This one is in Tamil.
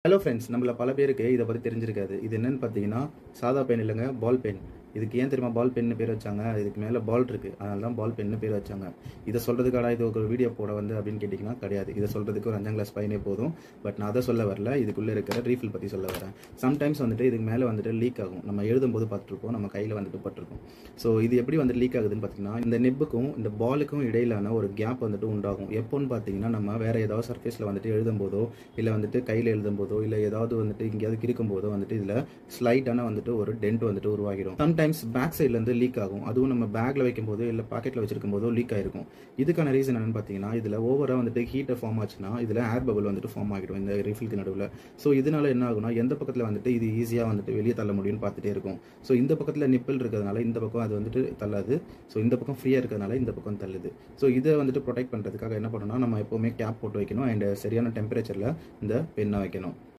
ஹலோ ஃப்ரெண்ட்ஸ் நம்மள பல பேருக்கு இதை பற்றி தெரிஞ்சிருக்காது இது என்னன்னு பார்த்தீங்கன்னா சாதா பென் இல்லைங்க பால் பென் இதுக்கு ஏன் தெரியுமா பால் பென்னு பேர் வச்சாங்க இதுக்கு மேலே பால் இருக்கு அதனால தான் பால் பென்னு பேர் வச்சாங்க இதை சொல்றதுக்காடா இது ஒரு வீடியோ போட வந்து அப்படின்னு கேட்டிங்கன்னா கிடையாது இதை சொல்றதுக்கு ஒரு அஞ்சாம் கிளாஸ் பையனே போதும் பட் நான் அதை சொல்ல வரல இதுக்குள்ளே இருக்கிற ரீஃபில் பற்றி சொல்ல வரேன் சம்டைம்ஸ் வந்துட்டு இதுக்கு மேலே வந்துட்டு லீக் ஆகும் நம்ம எழுதும்போது பார்த்துருப்போம் நம்ம கையில் வந்துட்டு பட்டிருக்கும் ஸோ இது எப்படி வந்து லீக் ஆகுதுன்னு பார்த்தீங்கன்னா இந்த நெப்புக்கும் இந்த பாலுக்கும் இடையிலான ஒரு கேப் வந்துட்டு உண்டாகும் எப்போன்னு பார்த்தீங்கன்னா நம்ம வேற ஏதாவது சர்ஃபேஸில் வந்துட்டு எழுதும் போதோ இல்லை வந்துட்டு கையில் எழுதும் போதோ இல்லை ஏதாவது வந்துட்டு எங்கேயாவது கிறுக்கும் போதோ வந்துட்டு இதில் ஸ்லைட்டான வந்துட்டு ஒரு டென்ட் வந்துட்டு உருவாகிடும் சம்டைம்ஸ் பேக் சைட்லேருந்து லீக் ஆகும் அதுவும் நம்ம பேக்கில் வைக்கும் போதோ இல்லை பாக்கெட்டில் வச்சிருக்கும் போதோ லீக் ஆயிருக்கும் இதுக்கான ரீசன் என்னன்னு பார்த்தீங்கன்னா இதில் ஓவராக வந்துட்டு ஹீட்டை ஃபார்ம் ஆச்சுன்னா இதில் ஏர் பபிள் வந்துட்டு ஃபார்ம் ஆகிடும் இந்த ரீஃபில்க்கு நடுவில் ஸோ இதனால என்ன ஆகும்னா எந்த பக்கத்தில் வந்துட்டு இது ஈஸியாக வந்துட்டு வெளியே தள்ள முடியும்னு பார்த்துட்டே இருக்கும் ஸோ இந்த பக்கத்தில் நிப்பிள் இருக்கிறதுனால இந்த பக்கம் அது வந்துட்டு தள்ளாது ஸோ இந்த பக்கம் ஃப்ரீயாக இருக்கிறதுனால இந்த பக்கம் தள்ளுது ஸோ இதை வந்துட்டு ப்ரொடெக்ட் பண்ணுறதுக்காக என்ன பண்ணணும்னா நம்ம எப்போவுமே கேப் போட்டு வைக்கணும் அண்ட் சரியான டெம்பரேச்சரில் இந்த பெண்ணை வைக்கணும்